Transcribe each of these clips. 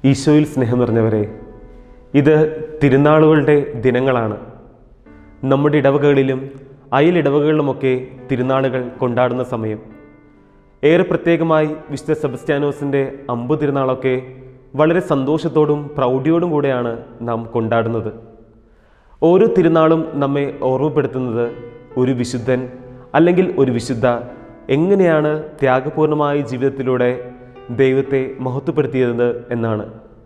ഈശോയിൽ സ്നേഹം നിറഞ്ഞവരെ ഇത് തിരുനാളുകളുടെ ദിനങ്ങളാണ് നമ്മുടെ ഇടവകകളിലും അയലിടവകളിലുമൊക്കെ തിരുനാളുകൾ കൊണ്ടാടുന്ന സമയം ഏറെ പ്രത്യേകമായി വിശുദ്ധ സെബസ്റ്റ്യാനോസിൻ്റെ അമ്പ് തിരുനാളൊക്കെ വളരെ സന്തോഷത്തോടും പ്രൗഢിയോടും കൂടെയാണ് നാം കൊണ്ടാടുന്നത് ഓരോ തിരുനാളും നമ്മെ ഓർമ്മപ്പെടുത്തുന്നത് ഒരു വിശുദ്ധൻ അല്ലെങ്കിൽ ഒരു വിശുദ്ധ എങ്ങനെയാണ് ത്യാഗപൂർണമായ ജീവിതത്തിലൂടെ ദൈവത്തെ മഹത്വപ്പെടുത്തിയത് എന്നാണ്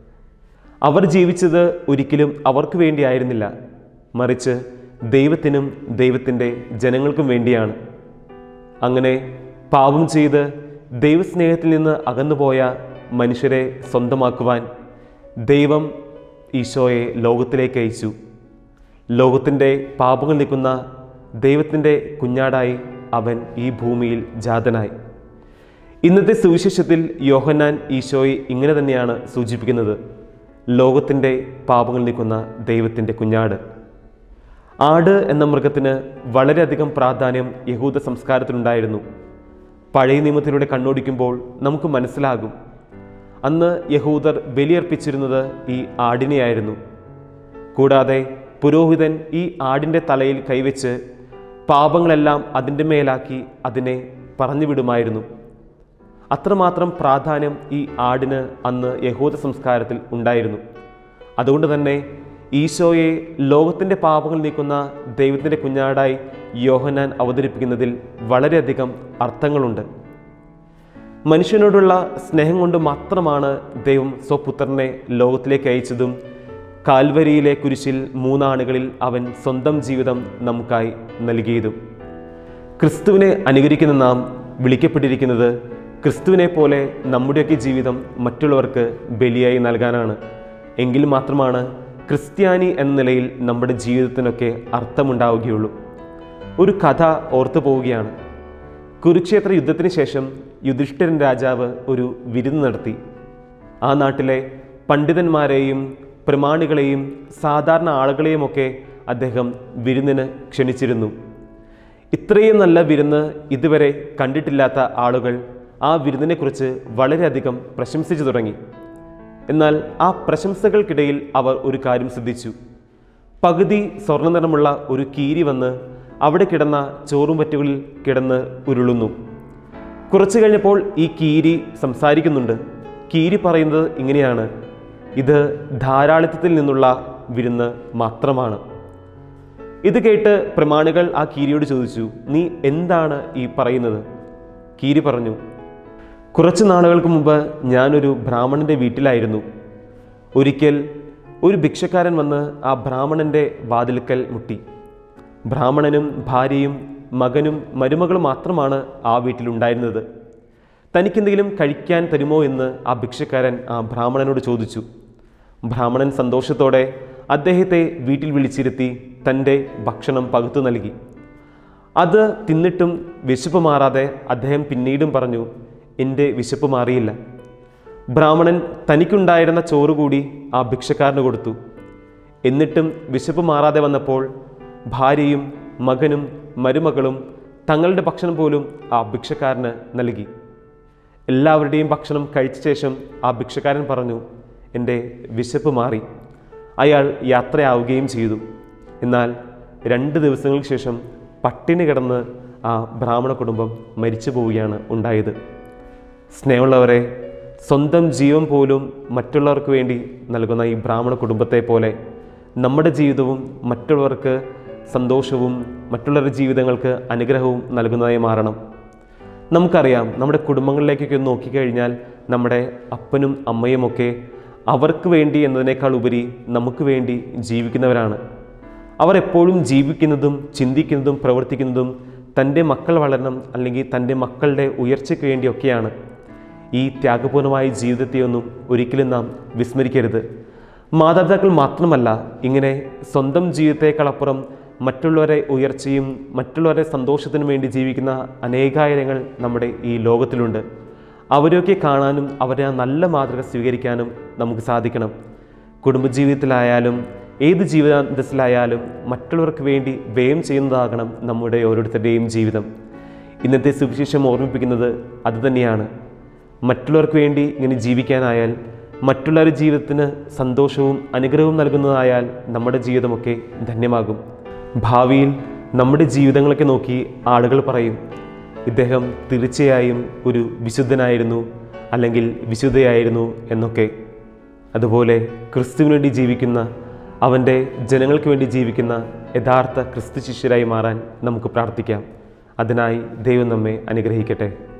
അവർ ജീവിച്ചത് ഒരിക്കലും അവർക്ക് വേണ്ടിയായിരുന്നില്ല മറിച്ച് ദൈവത്തിനും ദൈവത്തിൻ്റെ ജനങ്ങൾക്കും വേണ്ടിയാണ് അങ്ങനെ പാപം ചെയ്ത് ദൈവസ്നേഹത്തിൽ നിന്ന് അകന്നുപോയ മനുഷ്യരെ സ്വന്തമാക്കുവാൻ ദൈവം ഈശോയെ ലോകത്തിലേക്ക് അയച്ചു ലോകത്തിൻ്റെ പാപങ്ങൾ നിൽക്കുന്ന ദൈവത്തിൻ്റെ കുഞ്ഞാടായി അവൻ ഈ ഭൂമിയിൽ ജാതനായി ഇന്നത്തെ സുവിശേഷത്തിൽ യോഹന്നാൻ ഈശോയെ ഇങ്ങനെ തന്നെയാണ് സൂചിപ്പിക്കുന്നത് ലോകത്തിൻ്റെ പാപങ്ങൾ നീക്കുന്ന ദൈവത്തിൻ്റെ കുഞ്ഞാട് ആട് എന്ന മൃഗത്തിന് വളരെയധികം പ്രാധാന്യം യഹൂദ സംസ്കാരത്തിലുണ്ടായിരുന്നു പഴയ നിയമത്തിലൂടെ കണ്ണോടിക്കുമ്പോൾ നമുക്ക് മനസ്സിലാകും അന്ന് യഹൂദർ ബലിയർപ്പിച്ചിരുന്നത് ഈ ആടിനെയായിരുന്നു കൂടാതെ പുരോഹിതൻ ഈ ആടിൻ്റെ തലയിൽ കൈവച്ച് പാപങ്ങളെല്ലാം അതിൻ്റെ മേലാക്കി അതിനെ പറഞ്ഞു വിടുമായിരുന്നു അത്രമാത്രം പ്രാധാന്യം ഈ ആടിന് അന്ന് യഹൂദ സംസ്കാരത്തിൽ ഉണ്ടായിരുന്നു അതുകൊണ്ട് തന്നെ ഈശോയെ ലോകത്തിൻ്റെ പാപങ്ങൾ നീക്കുന്ന ദൈവത്തിൻ്റെ കുഞ്ഞാടായി യോഹനാൻ അവതരിപ്പിക്കുന്നതിൽ വളരെയധികം അർത്ഥങ്ങളുണ്ട് മനുഷ്യനോടുള്ള സ്നേഹം കൊണ്ട് മാത്രമാണ് ദൈവം സ്വപുത്രനെ ലോകത്തിലേക്ക് അയച്ചതും കാൽവരിയിലെ കുരിശിൽ മൂന്നാണുകളിൽ അവൻ സ്വന്തം ജീവിതം നമുക്കായി നൽകിയതും ക്രിസ്തുവിനെ അനുകരിക്കുന്ന നാം വിളിക്കപ്പെട്ടിരിക്കുന്നത് ക്രിസ്തുവിനെ പോലെ നമ്മുടെയൊക്കെ ജീവിതം മറ്റുള്ളവർക്ക് ബലിയായി നൽകാനാണ് എങ്കിൽ മാത്രമാണ് ക്രിസ്ത്യാനി എന്ന നിലയിൽ നമ്മുടെ ജീവിതത്തിനൊക്കെ അർത്ഥമുണ്ടാവുകയുള്ളൂ ഒരു കഥ ഓർത്തു പോവുകയാണ് കുരുക്ഷേത്ര യുദ്ധത്തിന് ശേഷം യുധിഷ്ഠിരൻ രാജാവ് ഒരു വിരുന്ന് നടത്തി ആ നാട്ടിലെ പണ്ഡിതന്മാരെയും പ്രമാണികളെയും സാധാരണ ആളുകളെയുമൊക്കെ അദ്ദേഹം വിരുന്നിന് ക്ഷണിച്ചിരുന്നു ഇത്രയും നല്ല വിരുന്ന് ഇതുവരെ കണ്ടിട്ടില്ലാത്ത ആളുകൾ ആ വിരുന്നിനെക്കുറിച്ച് വളരെയധികം പ്രശംസിച്ചു തുടങ്ങി എന്നാൽ ആ പ്രശംസകൾക്കിടയിൽ അവർ ഒരു കാര്യം ശ്രദ്ധിച്ചു പകുതി സ്വർണ്ണ നിറമുള്ള ഒരു കീരി വന്ന് അവിടെ കിടന്ന ചോറും പറ്റുകളിൽ കിടന്ന് ഉരുളുന്നു കുറച്ചു കഴിഞ്ഞപ്പോൾ ഈ കീരി സംസാരിക്കുന്നുണ്ട് കീരി പറയുന്നത് ഇങ്ങനെയാണ് ഇത് ധാരാളിത്തത്തിൽ നിന്നുള്ള വിരുന്ന് മാത്രമാണ് ഇത് കേട്ട് പ്രമാണികൾ ആ കീരിയോട് ചോദിച്ചു നീ എന്താണ് ഈ പറയുന്നത് കീരി പറഞ്ഞു കുറച്ച് നാളുകൾക്ക് മുമ്പ് ഞാനൊരു ബ്രാഹ്മണൻ്റെ വീട്ടിലായിരുന്നു ഒരിക്കൽ ഒരു ഭിക്ഷക്കാരൻ വന്ന് ആ ബ്രാഹ്മണൻ്റെ വാതിൽക്കൽ മുട്ടി ബ്രാഹ്മണനും ഭാര്യയും മകനും മരുമകളും മാത്രമാണ് ആ വീട്ടിലുണ്ടായിരുന്നത് തനിക്കെന്തെങ്കിലും കഴിക്കാൻ തരുമോ എന്ന് ആ ഭിക്ഷക്കാരൻ ആ ബ്രാഹ്മണനോട് ചോദിച്ചു ബ്രാഹ്മണൻ സന്തോഷത്തോടെ അദ്ദേഹത്തെ വീട്ടിൽ വിളിച്ചിരുത്തി തൻ്റെ ഭക്ഷണം പകുത്തു നൽകി അത് തിന്നിട്ടും വിശപ്പ് മാറാതെ അദ്ദേഹം പിന്നീടും പറഞ്ഞു എൻ്റെ വിശപ്പ് മാറിയില്ല ബ്രാഹ്മണൻ തനിക്കുണ്ടായിരുന്ന ചോറ് കൂടി ആ ഭിക്ഷക്കാരന് കൊടുത്തു എന്നിട്ടും വിശപ്പ് മാറാതെ വന്നപ്പോൾ ഭാര്യയും മകനും മരുമകളും തങ്ങളുടെ ഭക്ഷണം പോലും ആ ഭിക്ഷക്കാരന് നൽകി എല്ലാവരുടെയും ഭക്ഷണം കഴിച്ച ശേഷം ആ ഭിക്ഷക്കാരൻ പറഞ്ഞു എൻ്റെ വിശപ്പ് മാറി അയാൾ യാത്രയാവുകയും ചെയ്തു എന്നാൽ രണ്ട് ദിവസങ്ങൾക്ക് ശേഷം പട്ടിണി കിടന്ന് ആ ബ്രാഹ്മണ കുടുംബം മരിച്ചു പോവുകയാണ് ഉണ്ടായത് സ്നേഹമുള്ളവരെ സ്വന്തം ജീവൻ പോലും മറ്റുള്ളവർക്ക് വേണ്ടി നൽകുന്ന ഈ ബ്രാഹ്മണ കുടുംബത്തെ പോലെ നമ്മുടെ ജീവിതവും മറ്റുള്ളവർക്ക് സന്തോഷവും മറ്റുള്ളവരുടെ ജീവിതങ്ങൾക്ക് അനുഗ്രഹവും നൽകുന്നതായി മാറണം നമുക്കറിയാം നമ്മുടെ കുടുംബങ്ങളിലേക്കൊക്കെ ഒന്ന് നോക്കിക്കഴിഞ്ഞാൽ നമ്മുടെ അപ്പനും അമ്മയുമൊക്കെ അവർക്ക് വേണ്ടി എന്നതിനേക്കാൾ ഉപരി നമുക്ക് വേണ്ടി ജീവിക്കുന്നവരാണ് അവർ എപ്പോഴും ജീവിക്കുന്നതും ചിന്തിക്കുന്നതും പ്രവർത്തിക്കുന്നതും തൻ്റെ മക്കൾ വളരണം അല്ലെങ്കിൽ തൻ്റെ മക്കളുടെ ഉയർച്ചയ്ക്ക് വേണ്ടിയൊക്കെയാണ് ഈ ത്യാഗപൂർണമായ ജീവിതത്തെയൊന്നും ഒരിക്കലും നാം വിസ്മരിക്കരുത് മാതാപിതാക്കൾ മാത്രമല്ല ഇങ്ങനെ സ്വന്തം ജീവിതത്തെക്കാളപ്പുറം മറ്റുള്ളവരെ ഉയർച്ചയും മറ്റുള്ളവരെ സന്തോഷത്തിനും വേണ്ടി ജീവിക്കുന്ന അനേകായിരങ്ങൾ നമ്മുടെ ഈ ലോകത്തിലുണ്ട് അവരെയൊക്കെ കാണാനും അവരെ ആ നല്ല മാതൃക സ്വീകരിക്കാനും നമുക്ക് സാധിക്കണം കുടുംബജീവിതത്തിലായാലും ഏത് ജീവിതത്തിലായാലും മറ്റുള്ളവർക്ക് വേണ്ടി വ്യയം ചെയ്യുന്നതാകണം നമ്മുടെ ഓരോരുത്തരുടെയും ജീവിതം ഇന്നത്തെ സുവിശേഷം ഓർമ്മിപ്പിക്കുന്നത് അതുതന്നെയാണ് മറ്റുള്ളവർക്ക് വേണ്ടി ഇങ്ങനെ ജീവിക്കാനായാൽ മറ്റുള്ളവരുടെ ജീവിതത്തിന് സന്തോഷവും അനുഗ്രഹവും നൽകുന്നതായാൽ നമ്മുടെ ജീവിതമൊക്കെ ധന്യമാകും ഭാവിയിൽ നമ്മുടെ ജീവിതങ്ങളൊക്കെ നോക്കി ആളുകൾ പറയും ഇദ്ദേഹം തീർച്ചയായും ഒരു വിശുദ്ധനായിരുന്നു അല്ലെങ്കിൽ വിശുദ്ധയായിരുന്നു എന്നൊക്കെ അതുപോലെ ക്രിസ്തുവിന് വേണ്ടി ജീവിക്കുന്ന അവൻ്റെ ജനങ്ങൾക്ക് വേണ്ടി ജീവിക്കുന്ന യഥാർത്ഥ ക്രിസ്തു ശിഷ്യരായി മാറാൻ നമുക്ക് പ്രാർത്ഥിക്കാം അതിനായി ദൈവം നമ്മെ അനുഗ്രഹിക്കട്ടെ